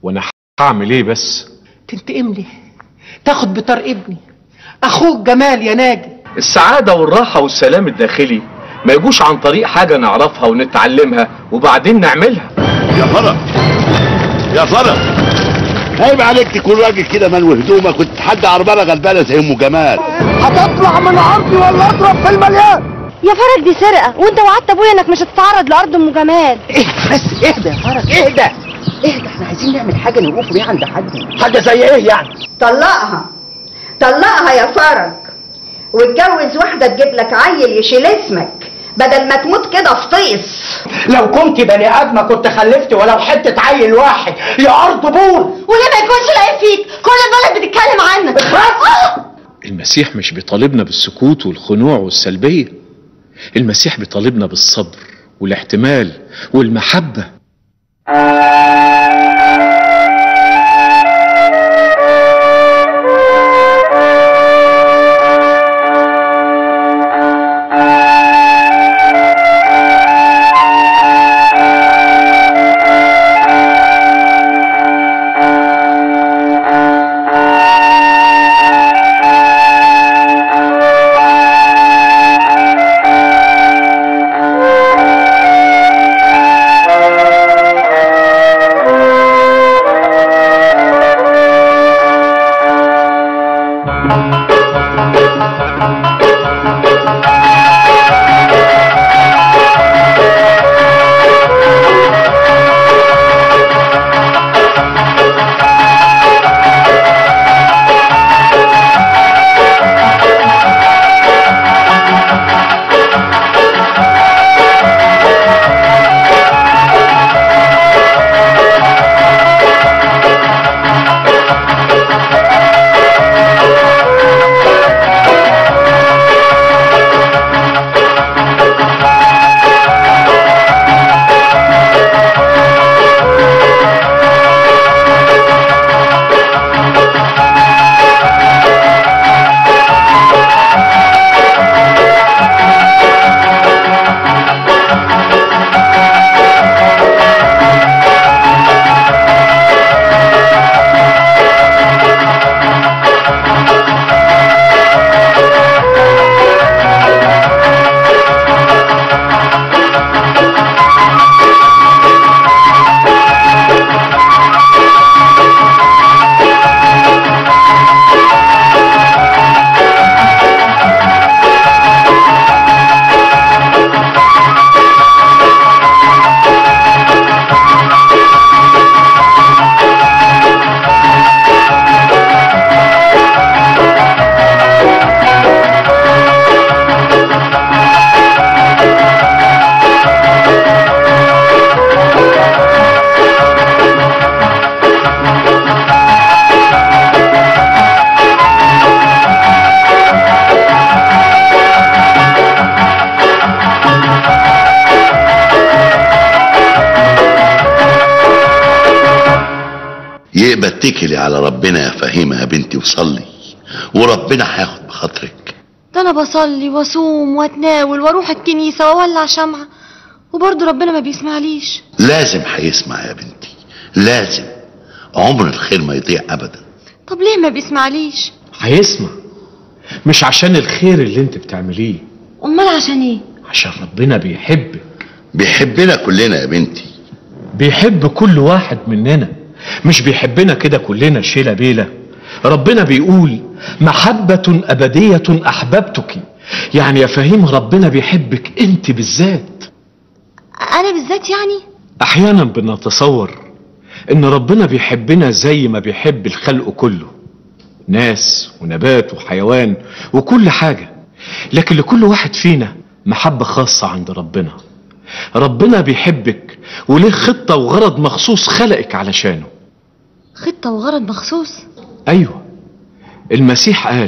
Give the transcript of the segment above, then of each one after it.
وانا هعمل ايه بس تنتقم لي تاخد بطار ابني اخوك جمال يا ناجي السعادة والراحة والسلام الداخلي ما يجوش عن طريق حاجة نعرفها ونتعلمها وبعدين نعملها يا فرج يا فرج عيب عليك تكون راجل كده ملو هدومك كنت حد عربانه غلبانه زي ام جمال هتطلع من عرضي ولا اضرب في المليان يا فرج دي سرقه وانت وعدت ابويا انك مش هتتعرض لارض ام جمال ايه بس اهدى يا فرج اهدى اهدى احنا عايزين نعمل حاجه نوقف بيها عند حد حاجه زي ايه يعني طلقها طلقها يا فرج واتجوز واحدة تجيب لك عيل يشيل اسمك بدل ما تموت كده في طيس لو كنت بني ادمه كنت خلفت ولو حته عيل واحد يا ارض بول وليه ما يكونش لاقي فيك كل البلد بتتكلم عنك المسيح مش بيطالبنا بالسكوت والخنوع والسلبية المسيح بيطالبنا بالصبر والاحتمال والمحبة يبقى اتكلي على ربنا يا فهيمه يا بنتي وصلي وربنا هياخد بخاطرك ده انا بصلي واصوم واتناول واروح الكنيسه واولع شمعه وبرضه ربنا ما بيسمعليش لازم هيسمع يا بنتي لازم عمر الخير ما يضيع ابدا طب ليه ما بيسمعليش هيسمع مش عشان الخير اللي انت بتعمليه امال عشان ايه عشان ربنا بيحبك بيحبنا كلنا يا بنتي بيحب كل واحد مننا مش بيحبنا كده كلنا شيلة بيلة ربنا بيقول محبة أبدية أحببتك يعني يا فهيم ربنا بيحبك انت بالذات انا بالذات يعني احيانا بنتصور ان ربنا بيحبنا زي ما بيحب الخلق كله ناس ونبات وحيوان وكل حاجة لكن لكل واحد فينا محبة خاصة عند ربنا ربنا بيحبك وليه خطة وغرض مخصوص خلقك علشانه خطه وغرض مخصوص ايوه المسيح قال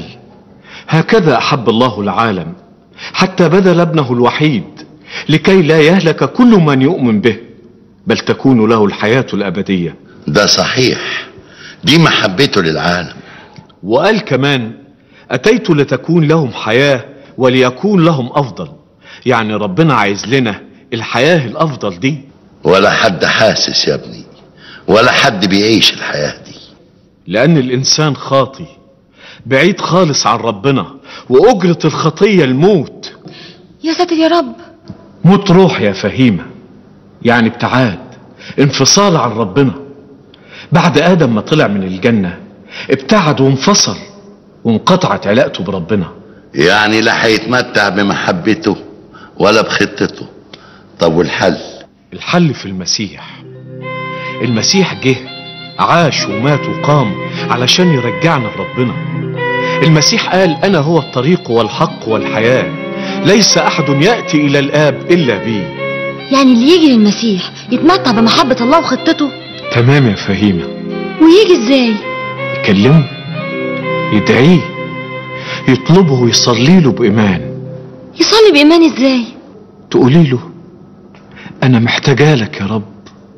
هكذا احب الله العالم حتى بذل ابنه الوحيد لكي لا يهلك كل من يؤمن به بل تكون له الحياه الابديه ده صحيح دي محبته للعالم وقال كمان اتيت لتكون لهم حياه وليكون لهم افضل يعني ربنا عايز لنا الحياه الافضل دي ولا حد حاسس يا ابني ولا حد بيعيش الحياة دي لأن الإنسان خاطي بعيد خالص عن ربنا وأجرة الخطية الموت يا ساتر يا رب موت روح يا فهيمة يعني ابتعاد انفصال عن ربنا بعد آدم ما طلع من الجنة ابتعد وانفصل وانقطعت علاقته بربنا يعني لا هيتمتع بمحبته ولا بخطته طب والحل الحل في المسيح المسيح جه عاش ومات وقام علشان يرجعنا لربنا المسيح قال أنا هو الطريق والحق والحياة ليس أحد يأتي إلى الآب إلا بي يعني اللي يجي للمسيح يتمتع بمحبة الله وخطته تمام يا فهيمة ويجي ازاي يكلمه يدعيه يطلبه ويصلي له بإيمان يصلي بإيمان ازاي تقولي له أنا محتاجة لك يا رب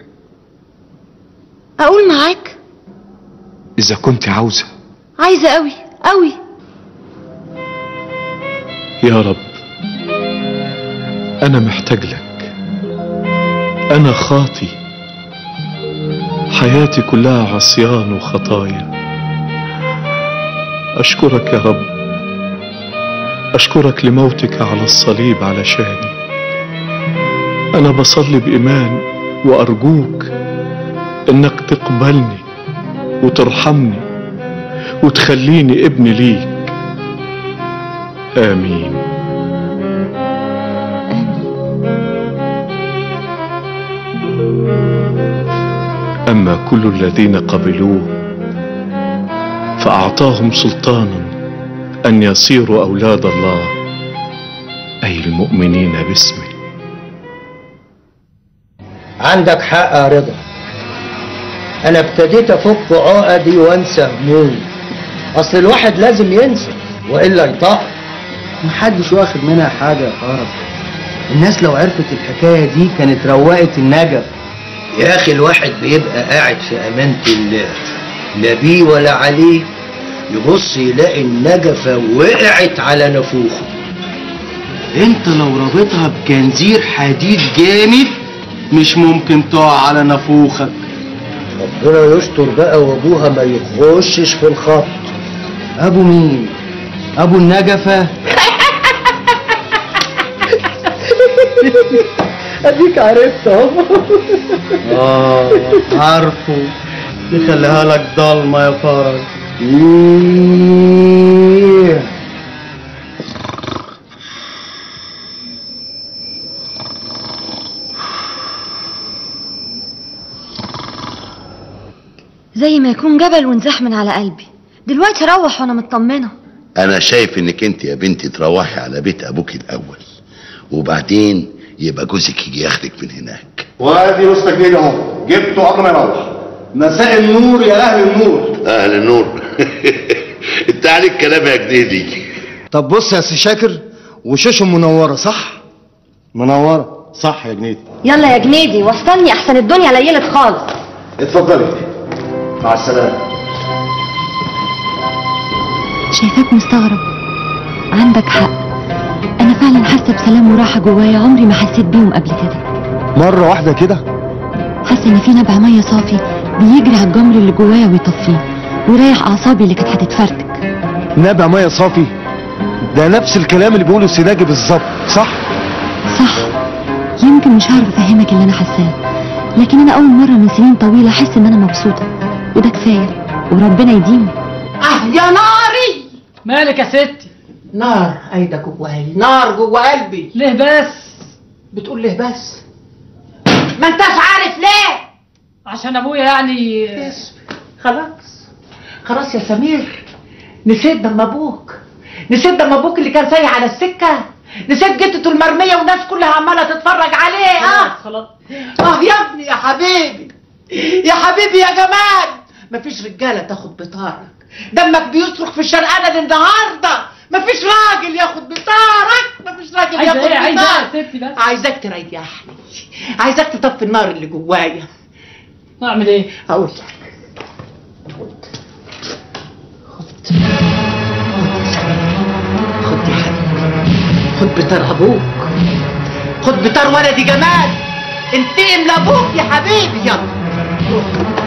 اقول معاك إذا كنت عاوزة عايزة قوي قوي يا رب أنا محتاج لك أنا خاطي حياتي كلها عصيان وخطايا أشكرك يا رب أشكرك لموتك على الصليب علشاني أنا بصلي بإيمان وأرجوك إنك تقبلني وترحمني وتخليني ابن ليك آمين أما كل الذين قبلوه فأعطاهم سلطانا أن يصيروا أولاد الله أي المؤمنين باسمه عندك حق يا رضا انا ابتديت افك عقدي وانسى همومي اصل الواحد لازم ينسى والا يطق محدش واخد منها حاجه يا فرج الناس لو عرفت الحكايه دي كانت روقت النجف يا اخي الواحد بيبقى قاعد في امانه الله لا بيه ولا عليه يبص يلاقي النجفه وقعت على نافوخه انت لو رابطها بجنزير حديد جامد مش ممكن تقع على نافوخك ربنا يستر بقى وابوها ما يخشش في الخط ابو مين ابو النجفه اديك عرفت اهو اه عارفه نخليها لك ضلمه يا فرج إيه. زي ما يكون جبل وانزاح من على قلبي دلوقتي اروح وانا مطمنة انا شايف انك انت يا بنتي تروحي على بيت ابوك الاول وبعدين يبقى جوزك يجي ياخدك من هناك وادي وسط جديد اهو جبته قبل ما يروح مساء النور يا اهل النور اهل النور انت عليك كلام يا جديدي طب بص يا سي شاكر وشوشهم منوره صح منوره صح يا جنيد يلا يا جنيدي وصلني احسن الدنيا ليلت خالص اتفضلي مع السلامه شايفاك مستغرب عندك حق انا فعلا حاسه بسلام وراحه جوايا عمري ما حسيت بيهم قبل كده مره واحده كده حاسه ان في نبع ميه صافي بيجري على الجمر اللي جوايا ويطفيه ويريح اعصابي اللي كانت هتتفرتك نابع ميه صافي ده نفس الكلام اللي بيقوله السيناجي بالظبط صح صح يمكن مش هعرف افهمك اللي انا حاساه لكن انا اول مره من سنين طويله احس ان انا مبسوطه وده كفايه وربنا يديم اه يا ناري مالك يا ستي نار ايده جواي نار جوا قلبي ليه بس بتقول ليه بس ما انتش عارف ليه عشان ابويا يعني اسم خلاص خلاص يا سمير نسيت دم ابوك نسيت دم ابوك اللي كان سايح على السكه نسيت جدته المرميه والناس كلها عماله تتفرج عليه اه خلاص اه يا ابني يا حبيبي يا حبيبي يا جمال مفيش رجاله تاخد بطارك دمك بيصرخ في الشرقانه النهارده مفيش راجل ياخد بطارك مفيش راجل عايزة ياخد ايه عايزة بطارك ايه يا ستي بس عايزاك تريحني عايزاك تطفي النار اللي جوايا اعمل ايه هقول لك خد خد يا حبيبي خد بطار ابوك خد بطار ولدي جمال انتقم لابوك يا حبيبي يلا روح.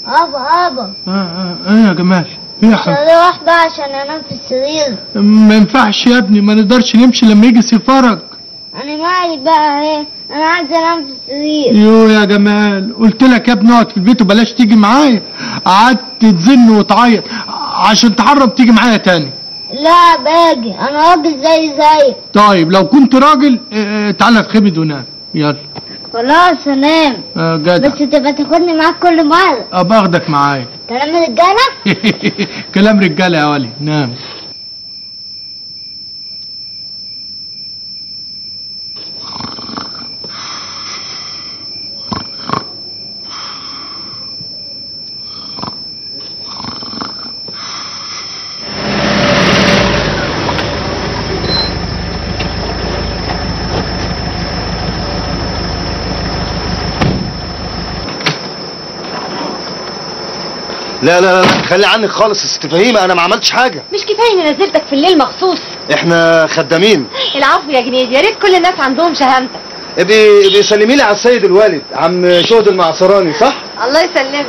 ابا ابا اه اه ايه يا جمال ايه يا حبيبي روح بقى عشان انام في السرير ما ينفعش يا ابني ما نقدرش نمشي لما يجي سفرك انا مالي بقى اهي انا عايز انام في السرير يو يا جمال قلت لك يا ابني اقعد في البيت وبلاش تيجي معايا قعدت تزن وتعيط عشان تحرم تيجي معايا تاني لا باجي انا راجل زي زيك طيب لو كنت راجل اه، اه، تعالى في خيمة ونام يلا خلاص انام اه جدع بس تبقى تاخدني معاك كل مرة ابقى اخدك معايا كلام رجالة كلام رجاله يا ولي نام لا لا لا خلي عنك خالص يا ست فهيمه انا ما عملتش حاجه مش كفايه اني نزلتك في الليل مخصوص احنا خدامين العفو يا جنيد يا ريت كل الناس عندهم شهامتك ابقي ابقي سلمي لي على السيد الوالد عم شهد المعصراني صح الله يسلمك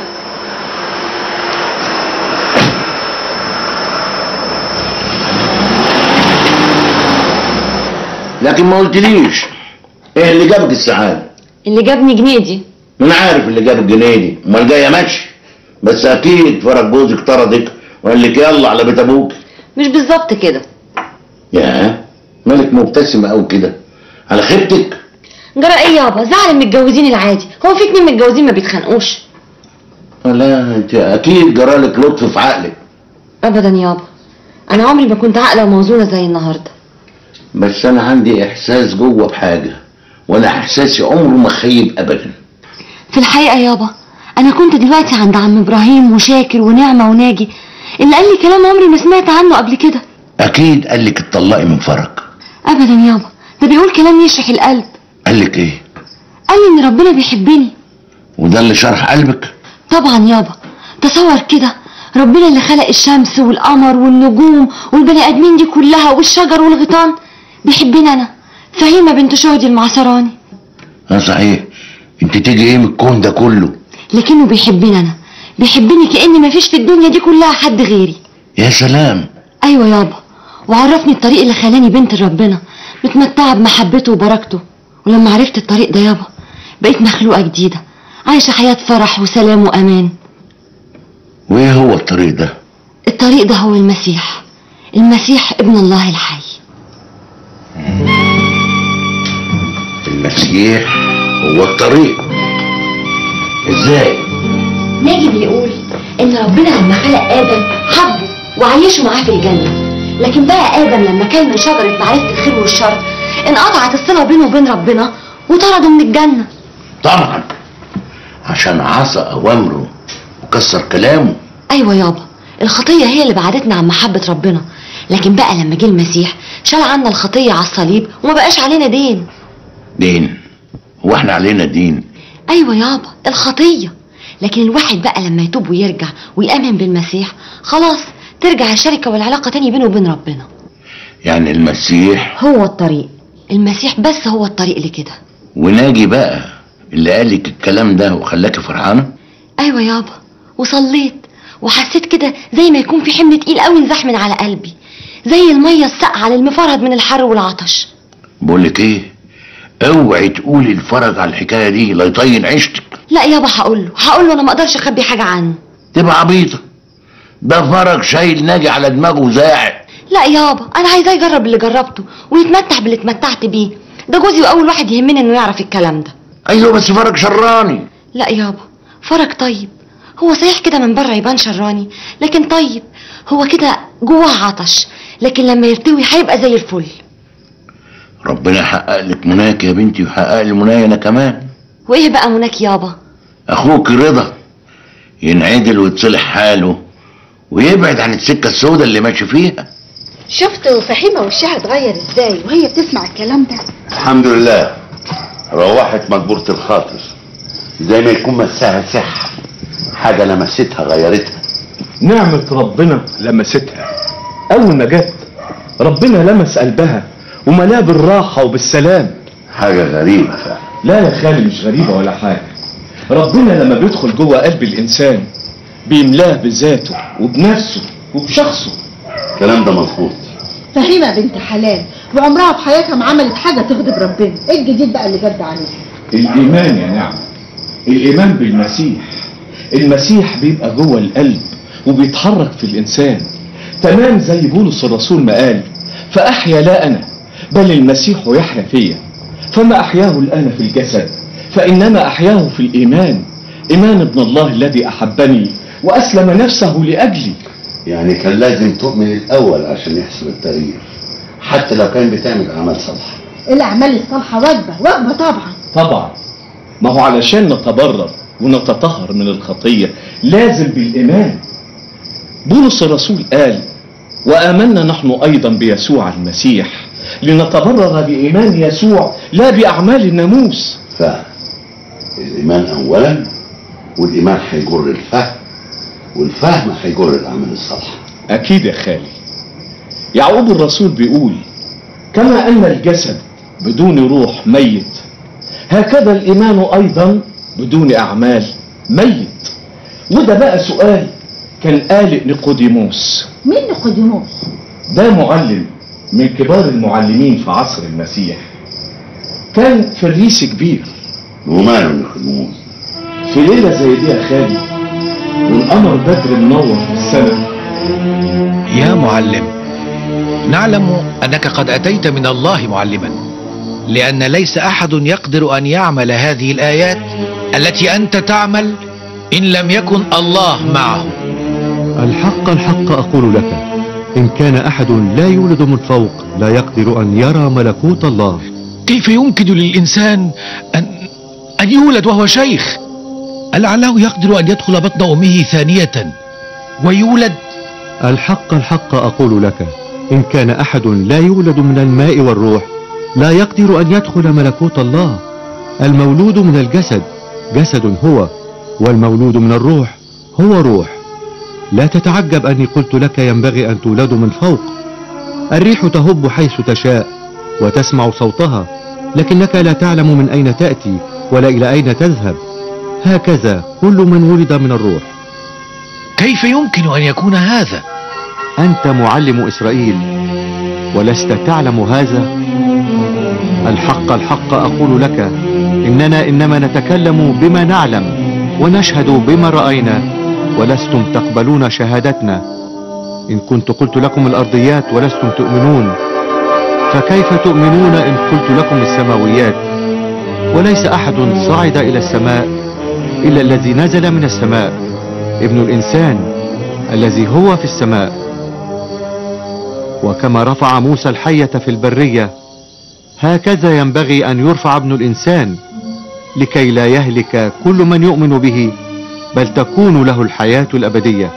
لكن ما قلتليش ايه اللي جابك السعادة اللي جابني جنيدي انا عارف اللي جابك جنيدي امال جايه ماشي بس اكيد فرج جوزك طردك وقال لك يلا على بيت ابوك مش بالظبط كده يا مالك مبتسمه قوي كده على خيبتك جرى ايه يابا زعل المتجوزين العادي هو في اتنين متجوزين ما بيتخانقوش لا انت اكيد جرالك لطف في عقلك ابدا يابا انا عمري ما كنت عاقله وموزونه زي النهارده بس انا عندي احساس جوه بحاجه وانا احساسي عمره ما خيب ابدا في الحقيقه يابا انا كنت دلوقتي عند عم ابراهيم وشاكر ونعمه وناجي اللي قال لي كلام عمري ما سمعت عنه قبل كده اكيد قال لك اتطلقي من فرج ابدا يابا ده بيقول كلام يشرح القلب قال لك ايه قال لي ان ربنا بيحبني وده اللي شرح قلبك طبعا يابا تصور كده ربنا اللي خلق الشمس والقمر والنجوم والبني ادمين دي كلها والشجر والغيطان بيحبني انا فهيمه بنت شهدي المعصراني اه صحيح انت تيجي ايه من الكون ده كله لكنه بيحبني انا بيحبني كأن مفيش في الدنيا دي كلها حد غيري يا سلام ايوه يابا وعرفني الطريق اللي خلاني بنت ربنا متمتعه بمحبته وبركته ولما عرفت الطريق ده يابا بقيت مخلوقه جديده عايشه حياه فرح وسلام وامان وايه هو الطريق ده الطريق ده هو المسيح المسيح ابن الله الحي المسيح هو الطريق ازاي ناجي بيقول ان ربنا لما خلق ادم حبه وعيشه معاه في الجنه لكن بقى ادم لما كان من شجره معرفه الخير والشر انقطعت الصله بينه وبين ربنا وطرده من الجنه طبعا عشان عصى اوامره وكسر كلامه ايوه يابا الخطيه هي اللي بعدتنا عن محبه ربنا لكن بقى لما جه المسيح شال عنا الخطيه على الصليب وما بقاش علينا دين دين هو احنا علينا دين ايوه يابا الخطيه لكن الواحد بقى لما يتوب ويرجع ويامن بالمسيح خلاص ترجع الشركه والعلاقه تاني بينه وبين ربنا يعني المسيح هو الطريق المسيح بس هو الطريق لكده وناجي بقى اللي قالك الكلام ده وخلاكي فرحانه ايوه يابا وصليت وحسيت كده زي ما يكون في حمل تقيل قوي انزاح من على قلبي زي الميه الساقعه للمفرد من الحر والعطش بقولك ايه اوعي تقولي الفرج على الحكايه دي لا يطين عيشتك لا يابا هقول له هقول له انا ما اقدرش اخبي حاجه عنه تبقى عبيطه ده فرج شايل ناجي على دماغه وزاعق لا يابا انا عايزاه يجرب اللي جربته ويتمتع باللي اتمتعت بيه ده جوزي واول واحد يهمني انه يعرف الكلام ده ايوه بس فرج شراني لا يابا فرج طيب هو صحيح كده من بره يبان شراني لكن طيب هو كده جواه عطش لكن لما يرتوي هيبقى زي الفل ربنا يحقق لك مناك يا بنتي ويحقق لي منايا انا كمان وايه بقى مناك يابا اخوك رضا ينعدل ويتصلح حاله ويبعد عن السكه السوداء اللي ماشي فيها شفتوا فهيمة وشها اتغير ازاي وهي بتسمع الكلام ده الحمد لله روحت مجبورة الخاطر زي ما يكون مسها سحر حاجة لمستها غيرتها نعمة ربنا لمستها أول ما جت ربنا لمس قلبها وملاه بالراحة وبالسلام حاجة غريبة فعلا لا يا خالي مش غريبة ولا حاجة ربنا لما بيدخل جوه قلب الإنسان بيملاه بذاته وبنفسه وبشخصه الكلام ده مظبوط فهيمة بنت حلال وعمرها في حياتها ما عملت حاجة تغضب ربنا ايه الجديد بقى اللي جد عليه الإيمان يا نعم الإيمان بالمسيح المسيح بيبقى جوه القلب وبيتحرك في الإنسان تمام زي بولس الرسول ما قال فأحيا لا أنا بل المسيح يحيا فيا فما أحياه الآن في الجسد فإنما أحياه في الإيمان إيمان ابن الله الذي أحبني وأسلم نفسه لأجلي يعني كان لازم تؤمن الأول عشان يحصل التغيير حتى لو كان بتعمل أعمال صالحة الأعمال الصالحة واجبة واجبة طبعا طبعا ما هو علشان نتبرر ونتطهر من الخطية لازم بالإيمان بولس الرسول قال وآمنا نحن أيضا بيسوع المسيح لنتبرر بإيمان يسوع لا بأعمال الناموس فالإيمان أولا والإيمان هيجر الفهم والفهم هيجر الأعمال الصالحة أكيد يا خالي يعقوب الرسول بيقول كما أن الجسد بدون روح ميت هكذا الإيمان أيضا بدون أعمال ميت وده بقى سؤال كان قالق نيقوديموس مين نيقوديموس ده معلم من كبار المعلمين في عصر المسيح كان فريسي كبير وماله نيقوديموس في ليلة زي دي يا خالي والقمر بدر منور في السماء يا معلم نعلم انك قد اتيت من الله معلما لان ليس احد يقدر ان يعمل هذه الايات التي انت تعمل ان لم يكن الله معه الحق الحق أقول لك إن كان أحد لا يولد من فوق لا يقدر أن يرى ملكوت الله كيف يمكن للانسان ان ان يولد وهو شيخ لعله يقدر ان يدخل بطن امه ثانيه ويولد الحق الحق أقول لك إن كان أحد لا يولد من الماء والروح لا يقدر أن يدخل ملكوت الله المولود من الجسد جسد هو والمولود من الروح هو روح لا تتعجب أني قلت لك ينبغي أن تولد من فوق الريح تهب حيث تشاء وتسمع صوتها لكنك لا تعلم من أين تأتي ولا إلى أين تذهب هكذا كل من ولد من الروح كيف يمكن ان يكون هذا أنت معلم إسرائيل ولست تعلم هذا الحق الحق أقول لك إننا إنما نتكلم بما نعلم ونشهد بما رأينا ولستم تقبلون شهادتنا إن كنت قلت لكم الأرضيات ولستم تؤمنون فكيف تؤمنون إن قلت لكم السماويات وليس أحد صعد إلى السماء إلا الذي نزل من السماء ابن الإنسان الذي هو في السماء وكما رفع موسى الحية في البرية هكذا ينبغي أن يرفع ابن الإنسان لكي لا يهلك كل من يؤمن به بل تكون له الحياة الأبدية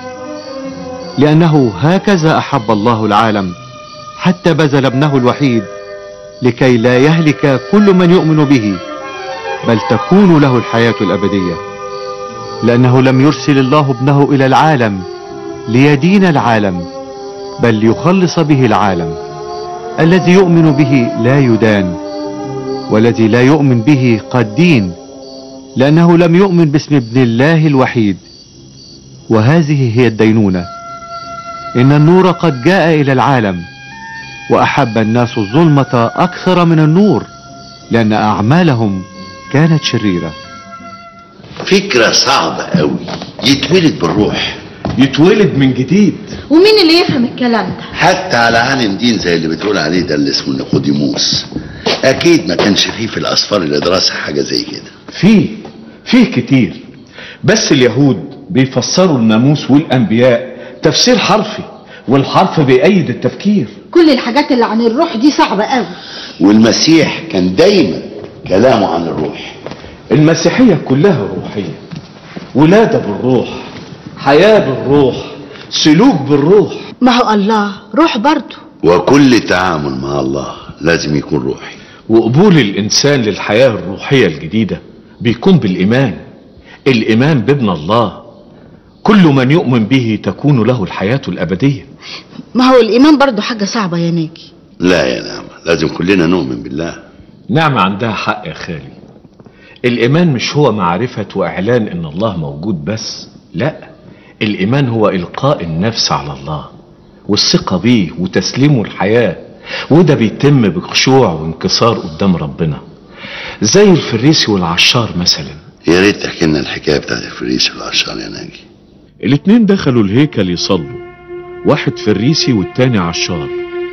لأنه هكذا أحب الله العالم حتى بذل ابنه الوحيد لكي لا يهلك كل من يؤمن به بل تكون له الحياة الأبدية لأنه لم يرسل الله ابنه إلى العالم ليدين العالم بل ليخلص به العالم الذي يؤمن به لا يدان والذي لا يؤمن به قد دين لأنه لم يؤمن باسم ابن الله الوحيد وهذه هي الدينونة إن النور قد جاء إلى العالم وأحب الناس الظلمة أكثر من النور لأن أعمالهم كانت شريرة فكرة صعبة قوي يتولد بالروح يتولد من جديد ومين اللي يفهم الكلام ده حتى على عالم دين زي اللي بتقول عليه ده اللي اسمه نيقوديموس اكيد ما كانش فيه في الاسفار اللي درسها حاجه زي كده فيه فيه كتير بس اليهود بيفسروا الناموس والأنبياء تفسير حرفي والحرف بيأيد التفكير كل الحاجات اللي عن الروح دي صعبة قوي والمسيح كان دايما كلامه عن الروح المسيحية كلها روحية ولادة بالروح حياة بالروح سلوك بالروح ما هو الله روح برضه وكل تعامل مع الله لازم يكون روحي وقبول الإنسان للحياة الروحية الجديدة بيكون بالإيمان الإيمان بابن الله كل من يؤمن به تكون له الحياة الأبدية ما هو الإيمان برضه حاجة صعبة يا ناجي لا يا نعمة لازم كلنا نؤمن بالله نعم عندها حق يا خالي الإيمان مش هو معرفة وإعلان إن الله موجود بس لا الإيمان هو إلقاء النفس على الله والثقة بيه وتسليمه الحياة وده بيتم بخشوع وانكسار قدام ربنا زي الفريسي والعشار مثلا يا ريت تحكي لنا الحكايه بتاعت الفريسي والعشار يا ناجي الاتنين دخلوا الهيكل يصلوا واحد فريسي والتاني عشار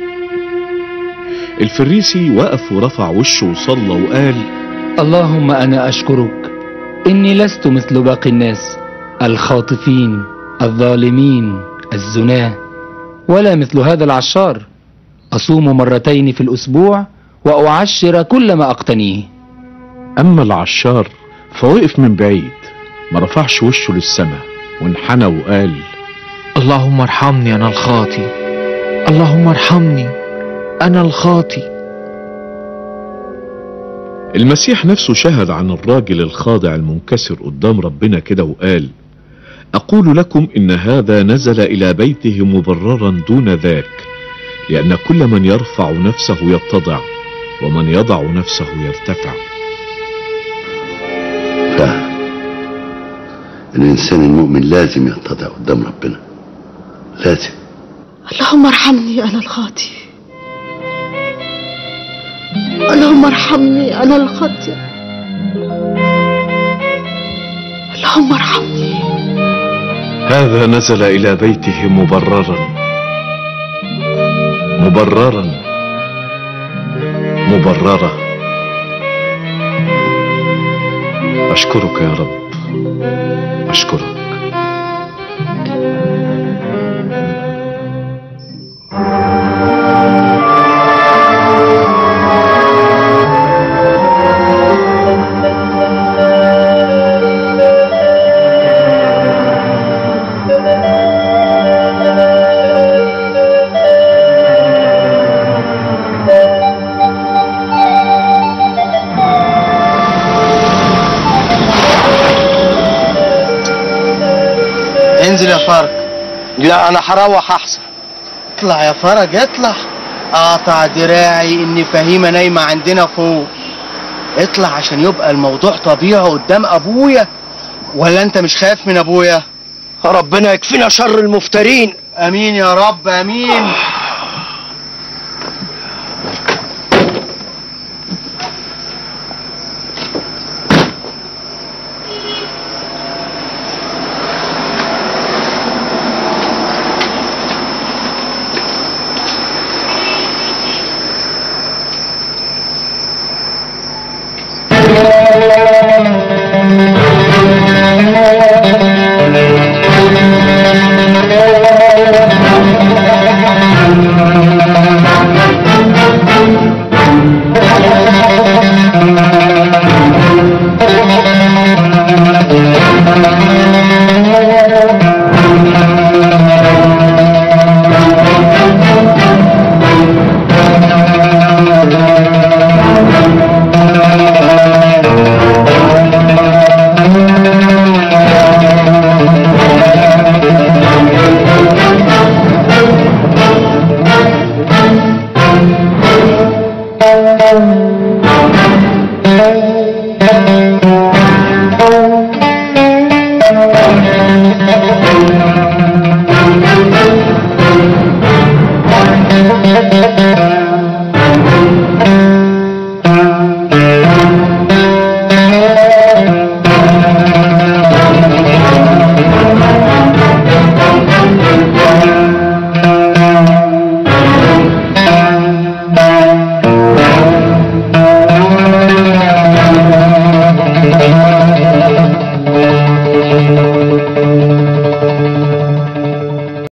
الفريسي وقف ورفع وشه وصلى وقال اللهم أنا أشكرك إني لست مثل باقي الناس الخاطفين الظالمين الزناة ولا مثل هذا العشار أصوم مرتين في الأسبوع وأعشر كل ما أقتنيه أما العشار فوقف من بعيد ما رفعش وشه للسماء وانحنى وقال اللهم ارحمني أنا الخاطي اللهم ارحمني أنا الخاطي المسيح نفسه شهد عن الراجل الخاضع المنكسر قدام ربنا كده وقال أقول لكم إن هذا نزل إلى بيته مبررا دون ذاك لأن كل من يرفع نفسه يتضع ومن يضع نفسه يرتفع فاهم الانسان المؤمن لازم يتضع قدام ربنا لازم اللهم ارحمني انا الخاطي اللهم ارحمني انا الخاطي اللهم ارحمني هذا نزل إلى بيته مبررا مبررا مبررة أشكرك يا رب أشكرك انزل يا فرج لا انا هروح احسن اطلع يا فرج اطلع قاطع دراعي ان فهيمه نايمه عندنا فوق اطلع عشان يبقى الموضوع طبيعي قدام ابويا ولا انت مش خايف من ابويا ربنا يكفينا شر المفترين امين يا رب امين